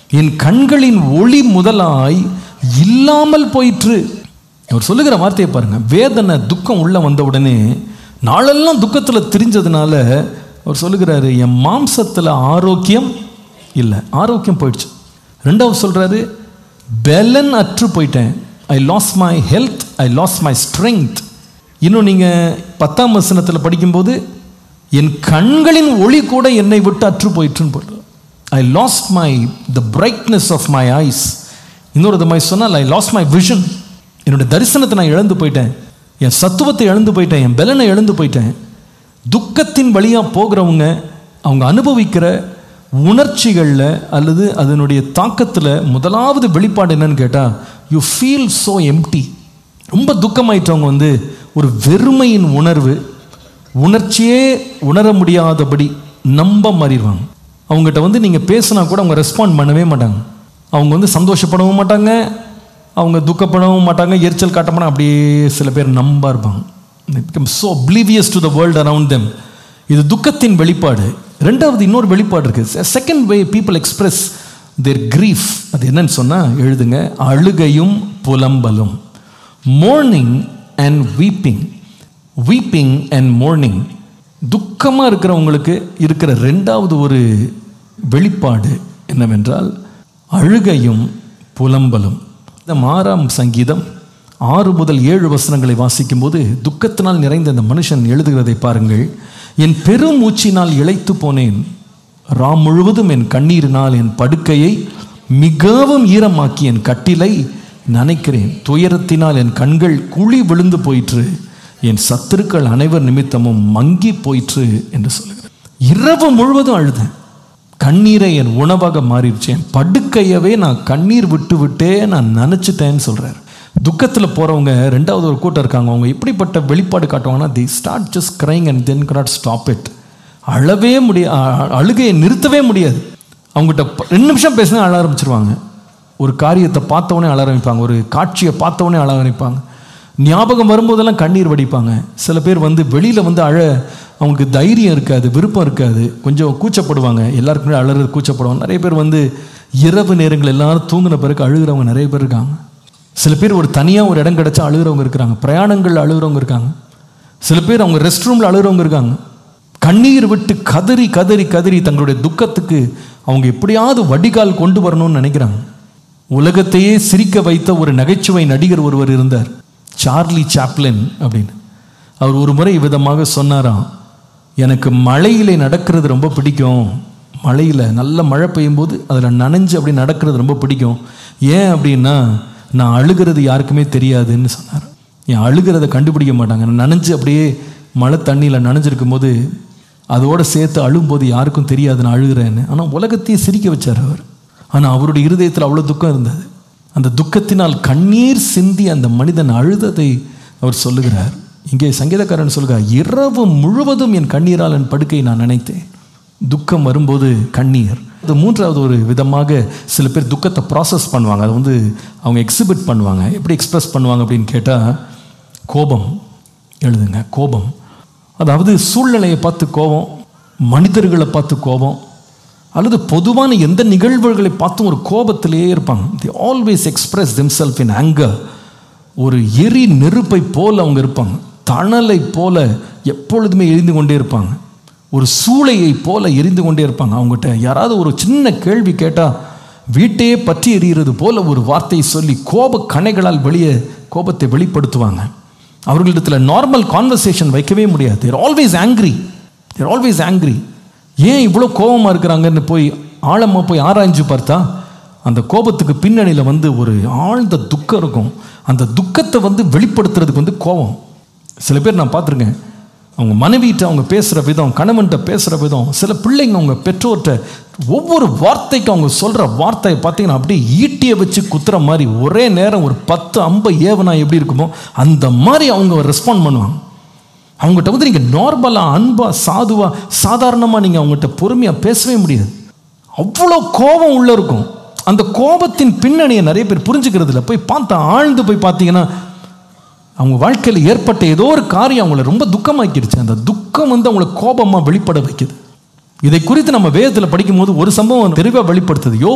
என் கண்களின் ஒளி முதலாய் இல்லாமல் போயிற்று அவர் சொல்லுகிற வார்த்தையை பாருங்க வேதனை துக்கம் உள்ள வந்த உடனே நாளெல்லாம் துக்கத்தில் திரிஞ்சதுனால அவர் சொல்லுகிறாரு என் மாம்சத்தில் ஆரோக்கியம் இல்லை ஆரோக்கியம் போயிடுச்சு ரெண்டாவது சொல்றாரு பெலன் அற்று போயிட்டேன் I loss my health I loss my strength இன்னும் நீங்கள் பத்தாம் வசனத்தில் படிக்கும்போது என் கண்களின் ஒளி கூட என்னை விட்டு அற்று போயிற்றுன்னு போடுறார் I lost my the brightness of my eyes இன்னொரு விதமாய் சொன்னால் ஐ லாஸ்ட் மை விஷன் என்னோட தரிசனத்தை நான் இழந்து போயிட்டேன் என் சத்துவத்தை இழந்து போயிட்டேன் என் பலனை இழந்து போயிட்டேன் துக்கத்தின் வழியாக போகிறவங்க அவங்க அனுபவிக்கிற உணர்ச்சிகளில் அல்லது அதனுடைய தாக்கத்தில் முதலாவது வெளிப்பாடு என்னன்னு கேட்டால் யூ ஃபீல் ஸோ எம்டி ரொம்ப துக்கமாயிட்டவங்க வந்து ஒரு வெறுமையின் உணர்வு உணர்ச்சியே உணர முடியாதபடி நம்ப மாறிடுவாங்க அவங்ககிட்ட வந்து நீங்கள் பேசினா கூட அவங்க ரெஸ்பாண்ட் பண்ணவே மாட்டாங்க அவங்க வந்து சந்தோஷப்படவும் மாட்டாங்க அவங்க துக்கப்படவும் மாட்டாங்க எரிச்சல் காட்ட மாட்டாங்க அப்படியே சில பேர் நம்ப இருப்பாங்க become so oblivious to the world around them இது துக்கத்தின் வெளிப்பாடு ரெண்டாவது இன்னொரு வெளிப்பாடு இருக்குது second way people express their grief அது என்னன்னு சொன்னால் எழுதுங்க அழுகையும் புலம்பலும் mourning and weeping weeping and mourning துக்கமாக இருக்கிறவங்களுக்கு இருக்கிற ரெண்டாவது ஒரு வெளிப்பாடு என்னவென்றால் அழுகையும் புலம்பலும் இந்த ஆறாம் சங்கீதம் ஆறு முதல் ஏழு வசனங்களை வாசிக்கும்போது துக்கத்தினால் நிறைந்த இந்த மனுஷன் எழுதுகிறதை பாருங்கள் என் பெரும் மூச்சினால் இளைத்து போனேன் ராம் முழுவதும் என் கண்ணீரினால் என் படுக்கையை மிகவும் ஈரமாக்கி என் கட்டிலை நனைக்கிறேன் துயரத்தினால் என் கண்கள் குழி விழுந்து போயிற்று என் சத்துருக்கள் அனைவர் நிமித்தமும் மங்கி போயிற்று என்று சொல்லுகிறேன் இரவு முழுவதும் அழுதேன் கண்ணீரை என் உணவாக மாறிடுச்சு என் படுக்கையவே நான் கண்ணீர் விட்டு விட்டே நான் நினச்சிட்டேன்னு சொல்கிறார் துக்கத்தில் போகிறவங்க ரெண்டாவது ஒரு கூட்டம் இருக்காங்க அவங்க எப்படிப்பட்ட வெளிப்பாடு காட்டுவாங்கன்னா they start just crying and then cannot stop it அழவே முடிய அ- அழுகையை நிறுத்தவே முடியாது அவங்ககிட்ட ப- ரெண்டு நிமிஷம் பேசினா அழ ஆரம்பிச்சிருவாங்க ஒரு காரியத்தை பார்த்தவொடனே அழ ஆரம்பிப்பாங்க ஒரு காட்சியை பார்த்தவொடனே அழ ஆரம்பிப்பாங்க ஞாபகம் வரும்போதெல்லாம் கண்ணீர் வடிப்பாங்க சில பேர் வந்து வெளியில் வந்து அழ அவங்களுக்கு தைரியம் இருக்காது விருப்பம் இருக்காது கொஞ்சம் கூச்சப்படுவாங்க எல்லாருக்குமே அழறது கூச்சப்படுவாங்க நிறைய பேர் வந்து இரவு நேரங்கள் எல்லாரும் தூங்கின பிறகு அழுகிறவங்க நிறைய பேர் இருக்காங்க சில பேர் ஒரு தனியாக ஒரு இடம் கிடச்சா அழுகிறவங்க இருக்கிறாங்க பிரயாணங்கள் அழுகிறவங்க இருக்காங்க சில பேர் அவங்க ரெஸ்ட் ரூமில் அழுகிறவங்க இருக்காங்க கண்ணீர் விட்டு கதறி கதறி கதறி தங்களுடைய துக்கத்துக்கு அவங்க எப்படியாவது வடிகால் கொண்டு வரணும்னு நினைக்கிறாங்க உலகத்தையே சிரிக்க வைத்த ஒரு நகைச்சுவை நடிகர் ஒருவர் இருந்தார் சார்லி சாப்ளின் அப்படின்னு அவர் ஒரு முறை விதமாக சொன்னாராம் எனக்கு மழையிலே நடக்கிறது ரொம்ப பிடிக்கும் மழையில் நல்ல மழை பெய்யும்போது அதில் நனைஞ்சு அப்படி நடக்கிறது ரொம்ப பிடிக்கும் ஏன் அப்படின்னா நான் அழுகிறது யாருக்குமே தெரியாதுன்னு சொன்னார் என் அழுகிறத கண்டுபிடிக்க மாட்டாங்க நான் நனைஞ்சு அப்படியே மழை தண்ணியில் நனைஞ்சிருக்கும் போது அதோட சேர்த்து அழும்போது யாருக்கும் தெரியாது நான் அழுகிறேன்னு ஆனால் உலகத்தையே சிரிக்க வச்சார் அவர் ஆனால் அவருடைய இருதயத்தில் அவ்வளோ துக்கம் இருந்தது அந்த துக்கத்தினால் கண்ணீர் சிந்தி அந்த மனிதன் அழுததை அவர் சொல்லுகிறார் இங்கே சங்கீதக்காரன் சொல்கிறார் இரவு முழுவதும் என் கண்ணீரால் என் படுக்கை நான் நினைத்தேன் துக்கம் வரும்போது கண்ணீர் அது மூன்றாவது ஒரு விதமாக சில பேர் துக்கத்தை ப்ராசஸ் பண்ணுவாங்க அதை வந்து அவங்க எக்ஸிபிட் பண்ணுவாங்க எப்படி எக்ஸ்பிரஸ் பண்ணுவாங்க அப்படின்னு கேட்டால் கோபம் எழுதுங்க கோபம் அதாவது சூழ்நிலையை பார்த்து கோபம் மனிதர்களை பார்த்து கோபம் அல்லது பொதுவான எந்த நிகழ்வுகளை பார்த்தும் ஒரு கோபத்திலேயே இருப்பாங்க they always express themselves in anger ஒரு எரி நெருப்பை போல அவங்க இருப்பாங்க தணலை போல எப்பொழுதுமே எரிந்து கொண்டே இருப்பாங்க ஒரு சூளையை போல எரிந்து கொண்டே இருப்பாங்க அவங்ககிட்ட யாராவது ஒரு சின்ன கேள்வி கேட்டால் வீட்டையே பற்றி எரிகிறது போல ஒரு வார்த்தையை சொல்லி கோப கணைகளால் வெளியே கோபத்தை வெளிப்படுத்துவாங்க அவர்களிடத்தில் நார்மல் கான்வர்சேஷன் வைக்கவே முடியாது they're always angry they're always angry ஏன் இவ்வளோ கோபமாக இருக்கிறாங்கன்னு போய் ஆழமாக போய் ஆராய்ஞ்சு பார்த்தா அந்த கோபத்துக்கு பின்னணியில் வந்து ஒரு ஆழ்ந்த துக்கம் இருக்கும் அந்த துக்கத்தை வந்து வெளிப்படுத்துறதுக்கு வந்து கோபம் சில பேர் நான் பார்த்துருக்கேன் அவங்க மனைவிட்ட அவங்க பேசுகிற விதம் கணவன்கிட்ட பேசுகிற விதம் சில பிள்ளைங்க அவங்க பெற்றோர்கிட்ட ஒவ்வொரு வார்த்தைக்கும் அவங்க சொல்கிற வார்த்தையை பார்த்தீங்கன்னா அப்படியே ஈட்டியை வச்சு குத்துற மாதிரி ஒரே நேரம் ஒரு பத்து அம்பை ஏவனா எப்படி இருக்குமோ அந்த மாதிரி அவங்க ரெஸ்பாண்ட் பண்ணுவாங்க அவங்ககிட்ட வந்து நீங்கள் நார்மலாக அன்பாக சாதுவாக சாதாரணமாக நீங்கள் அவங்ககிட்ட பொறுமையாக பேசவே முடியாது அவ்வளோ கோபம் உள்ள இருக்கும் அந்த கோபத்தின் பின்னணியை நிறைய பேர் புரிஞ்சுக்கிறது இல்லை போய் பார்த்தா ஆழ்ந்து போய் பார்த்தீங்கன்னா அவங்க வாழ்க்கையில் ஏற்பட்ட ஏதோ ஒரு காரியம் அவங்கள ரொம்ப துக்கமாக்கிடுச்சு அந்த துக்கம் வந்து அவங்கள கோபமாக வெளிப்பட வைக்குது இதை குறித்து நம்ம வேதத்தில் படிக்கும்போது ஒரு சம்பவம் தெளிவாக வெளிப்படுத்துது யோ